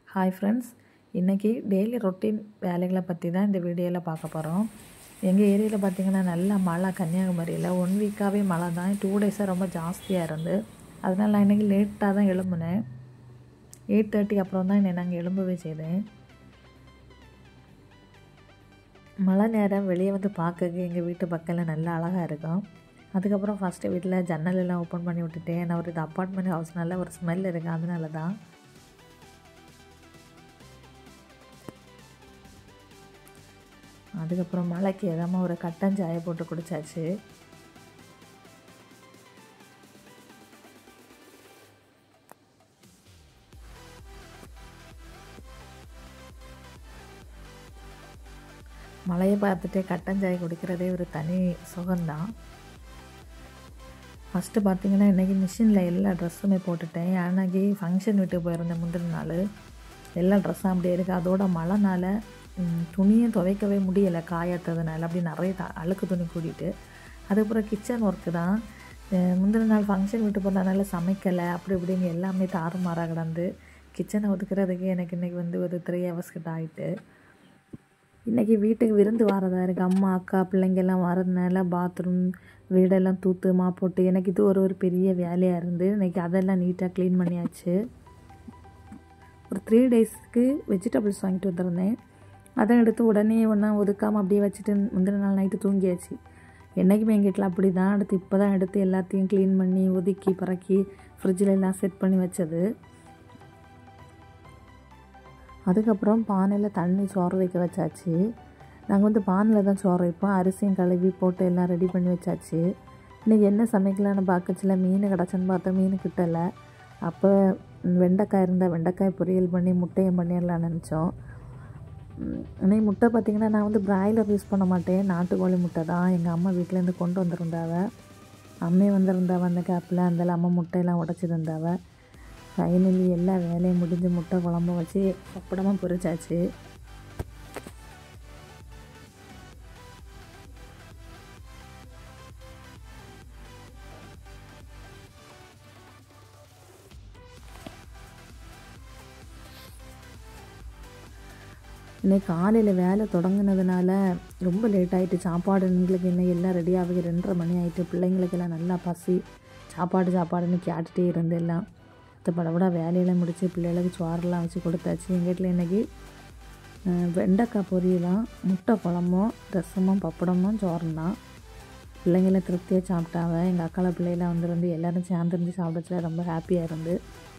hi friends இன்றைக்கி daily routine வேலைகளை பற்றி தான் இந்த வீடியோவில் பார்க்க போகிறோம் எங்கள் ஏரியாவில் பார்த்திங்கன்னா நல்ல மழை கன்னியாகுமரியில் ஒன் வீக்காகவே மழை தான் டூ டேஸாக ரொம்ப ஜாஸ்தியாக இருந்து அதனால் நான் இன்றைக்கி லேட்டாக தான் எழும்புனேன் எயிட் தேர்ட்டி அப்புறம் தான் என்னை நாங்கள் எழும்பவே செய்தேன் மழை நேரம் வெளியே வந்து பார்க்க எங்கள் வீட்டு பக்கத்தில் நல்லா அழகாக இருக்கும் அதுக்கப்புறம் ஃபஸ்ட்டு வீட்டில் ஜன்னல் எல்லாம் ஓப்பன் பண்ணி விட்டுட்டேன் நான் ஒரு இது அப்பார்ட்மெண்ட் ஹவுஸ்னால ஒரு ஸ்மெல் இருக்குது அதனால தான் அதுக்கப்புறம் மழைக்கு எதாமல் ஒரு கட்டன் சாயை போட்டு குடித்தாச்சு மழையை பார்த்துட்டு கட்டன் சாய் குடிக்கிறதே ஒரு தனி சுகம்தான் ஃபஸ்ட்டு பார்த்தீங்கன்னா இன்றைக்கி மிஷினில் எல்லா ட்ரெஸ்ஸுமே போட்டுட்டேன் அன்னைக்கு ஃபங்க்ஷன் வீட்டுக்கு போயிருந்தேன் முந்தின நாள் எல்லா ட்ரெஸ்ஸும் அப்படியே இருக்குது அதோட மழைனால துணியும் துவைக்கவே முடியலை காயாத்ததுனால அப்படி நிறைய த அழுக்கு துணி கூட்டிகிட்டு அதுக்கப்புறம் கிச்சன் ஒர்க்கு தான் முந்தின நாள் ஃபங்க்ஷன் வீட்டு போனதுனால சமைக்கலை அப்படி இப்படின்னு எல்லாமே தாறுமாறாக கிடந்து கிச்சனை ஒதுக்குறதுக்கு எனக்கு இன்றைக்கி வந்து ஒரு த்ரீ ஹவர்ஸ் கிட்ட ஆகிட்டு இன்றைக்கி வீட்டுக்கு விருந்து வரதா இருக்குது அம்மா அக்கா பிள்ளைங்கெல்லாம் வரதுனால பாத்ரூம் வீடெல்லாம் தூத்து மா போட்டு எனக்கு இது ஒரு ஒரு பெரிய வேலையாக இருந்து இன்றைக்கி அதெல்லாம் நீட்டாக க்ளீன் பண்ணியாச்சு ஒரு த்ரீ டேஸ்க்கு வெஜிடபிள்ஸ் வாங்கிட்டு வந்திருந்தேன் அதை எடுத்து உடனே ஒன்றா ஒதுக்காமல் அப்படியே வச்சுட்டு முந்தின நாள் நைட்டு தூங்கியாச்சு என்றைக்குமே எங்கள் வீட்டில் அப்படி தான் அடுத்து இப்போ தான் எடுத்து எல்லாத்தையும் க்ளீன் பண்ணி ஒதுக்கி பறக்கி ஃப்ரிட்ஜில் எல்லாம் செட் பண்ணி வச்சது அதுக்கப்புறம் பானையில் தண்ணி சோறு வைக்க வச்சாச்சு நாங்கள் வந்து பானையில் தான் சோறு வைப்போம் அரிசியும் கழுவி போட்டு எல்லாம் ரெடி பண்ணி வச்சாச்சு இன்றைக்கி என்ன சமைக்கலான்னு பார்க்கச்சில மீன் கிடச்சேன்னு பார்த்தா மீன் கிட்டலை அப்போ வெண்டைக்காய் இருந்தால் வெண்டைக்காய் பொரியல் பண்ணி முட்டையும் பண்ணிடலான்னு நினச்சோம் இன்னைக்கு முட்டை பார்த்திங்கன்னா நான் வந்து பிராய்லர் யூஸ் பண்ண மாட்டேன் நாட்டுக்கோழி முட்டை தான் எங்கள் அம்மா வீட்டிலேருந்து கொண்டு வந்திருந்தாவ அம்மே வந்திருந்தாவ அந்த கேப்பில் அந்த அம்மா முட்டையெல்லாம் உடச்சி தந்தாவ ஃபைனலி எல்லா வேலையும் முடிஞ்சு முட்டை குழம்பு வச்சு பப்படமாக பொரிச்சாச்சு இன்னைக்கு காலையில் வேலை தொடங்கினதுனால ரொம்ப லேட் ஆகிட்டு சாப்பாடு எங்களுக்கு என்ன எல்லாம் ரெடி ஆகுது ரெண்டரை மணி ஆகிட்டு பிள்ளைங்களுக்கெல்லாம் நல்லா பசி சாப்பாடு சாப்பாடுன்னு கேட்டுகிட்டே இருந்து எல்லாம் படபட வேலையெல்லாம் முடித்து பிள்ளைகளுக்கு சோறெல்லாம் வச்சு கொடுத்தாச்சு எங்கள் வீட்டில் இன்றைக்கி வெண்டைக்காய் பொரியலாம் முட்டை குழம்பும் ரசமும் பப்படமும் சோறும் தான் பிள்ளைங்களாம் திருப்தியாக சாப்பிட்டாவ எங்கள் அக்கால பிள்ளைலாம் வந்துருந்து எல்லோரும் சேர்ந்துருந்து சாப்பிடச்சில ரொம்ப ஹாப்பியாக இருந்து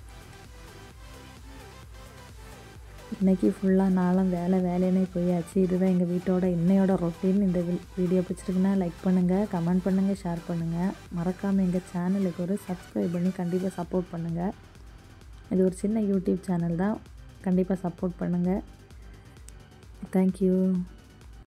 இன்றைக்கி ஃபுல்லாக நாளும் வேலை வேலைன்னே போயாச்சு இதுதான் எங்கள் வீட்டோட இன்னையோட ரொட்டீன் இந்த வீடியோ பிடிச்சிருக்குன்னா லைக் பண்ணுங்கள் கமெண்ட் பண்ணுங்கள் ஷேர் பண்ணுங்கள் மறக்காமல் எங்கள் சேனலுக்கு ஒரு சப்ஸ்கிரைப் பண்ணி கண்டிப்பாக சப்போர்ட் பண்ணுங்கள் இது ஒரு சின்ன யூடியூப் சேனல் தான் கண்டிப்பாக சப்போர்ட் பண்ணுங்கள் தேங்க்யூ